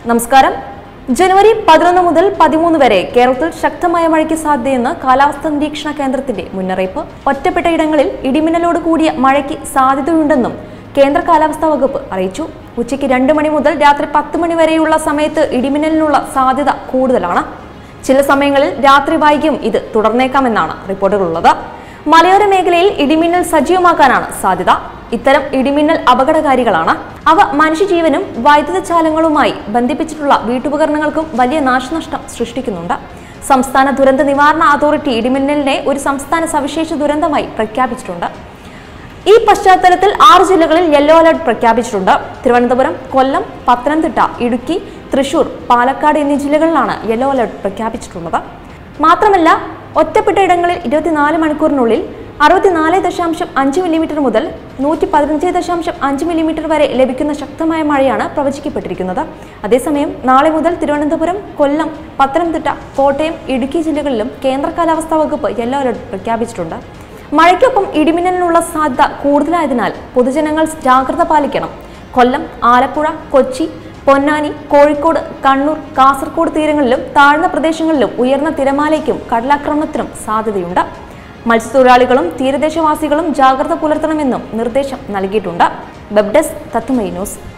നമസ്കാരം ജനുവരി പതിനൊന്ന് മുതൽ പതിമൂന്ന് വരെ കേരളത്തിൽ ശക്തമായ മഴയ്ക്ക് സാധ്യതയെന്ന് കാലാവസ്ഥാ നിരീക്ഷണ കേന്ദ്രത്തിന്റെ മുന്നറിയിപ്പ് ഒറ്റപ്പെട്ട ഇടങ്ങളിൽ ഇടിമിന്നലോട് കൂടിയ മഴയ്ക്ക് സാധ്യതയുണ്ടെന്നും കേന്ദ്ര കാലാവസ്ഥാ വകുപ്പ് അറിയിച്ചു ഉച്ചയ്ക്ക് രണ്ട് മണി മുതൽ രാത്രി പത്ത് മണി വരെയുള്ള സമയത്ത് ഇടിമിന്നലിനുള്ള സാധ്യത കൂടുതലാണ് ചില സമയങ്ങളിൽ രാത്രി വൈകിയും ഇത് തുടർന്നേക്കാമെന്നാണ് റിപ്പോർട്ടുകളുള്ളത് മലയോര മേഖലയിൽ ഇടിമിന്നൽ സജീവമാക്കാനാണ് സാധ്യത ഇത്തരം ഇടിമിന്നൽ അപകടകാരികളാണ് അവ മനുഷ്യജീവനും വൈദ്യുത ചാലങ്ങളുമായി ബന്ധിപ്പിച്ചിട്ടുള്ള വീട്ടുപകരണങ്ങൾക്കും വലിയ നാശനഷ്ടം സൃഷ്ടിക്കുന്നുണ്ട് സംസ്ഥാന ദുരന്ത നിവാരണ അതോറിറ്റി ഇടിമിന്നലിനെ ഒരു സംസ്ഥാന സവിശേഷ ദുരന്തമായി പ്രഖ്യാപിച്ചിട്ടുണ്ട് ഈ പശ്ചാത്തലത്തിൽ ആറ് ജില്ലകളിൽ യെല്ലോ അലർട്ട് പ്രഖ്യാപിച്ചിട്ടുണ്ട് തിരുവനന്തപുരം കൊല്ലം പത്തനംതിട്ട ഇടുക്കി തൃശൂർ പാലക്കാട് എന്നീ ജില്ലകളിലാണ് യെല്ലോ അലർട്ട് പ്രഖ്യാപിച്ചിട്ടുള്ളത് മാത്രമല്ല ഒറ്റപ്പെട്ട ഇടങ്ങളിൽ ഇരുപത്തിനാല് മണിക്കൂറിനുള്ളിൽ അറുപത്തിനാല് ദശാംശം അഞ്ച് മില്ലിമീറ്റർ മുതൽ നൂറ്റി പതിനഞ്ച് ദശാംശം അഞ്ച് മില്ലിമീറ്റർ വരെ ലഭിക്കുന്ന ശക്തമായ മഴയാണ് പ്രവചിക്കപ്പെട്ടിരിക്കുന്നത് അതേസമയം നാളെ മുതൽ തിരുവനന്തപുരം കൊല്ലം പത്തനംതിട്ട കോട്ടയം ഇടുക്കി ജില്ലകളിലും കേന്ദ്ര കാലാവസ്ഥാ വകുപ്പ് യെല്ലോ അലർട്ട് പ്രഖ്യാപിച്ചിട്ടുണ്ട് മഴയ്ക്കൊപ്പം ഇടിമിന്നലിനുള്ള സാധ്യത കൂടുതലായതിനാൽ പൊതുജനങ്ങൾ ജാഗ്രത പാലിക്കണം കൊല്ലം ആലപ്പുഴ കൊച്ചി പൊന്നാനി കോഴിക്കോട് കണ്ണൂർ കാസർഗോഡ് തീരങ്ങളിലും താഴ്ന്ന പ്രദേശങ്ങളിലും ഉയർന്ന തിരമാലയ്ക്കും കടലാക്രമണത്തിനും സാധ്യതയുണ്ട് മത്സ്യത്തൊഴിലാളികളും തീരദേശവാസികളും ജാഗ്രത പുലർത്തണമെന്നും നിർദ്ദേശം നൽകിയിട്ടുണ്ട് വെബ് ഡെസ്ക് തത്തുമൈ ന്യൂസ്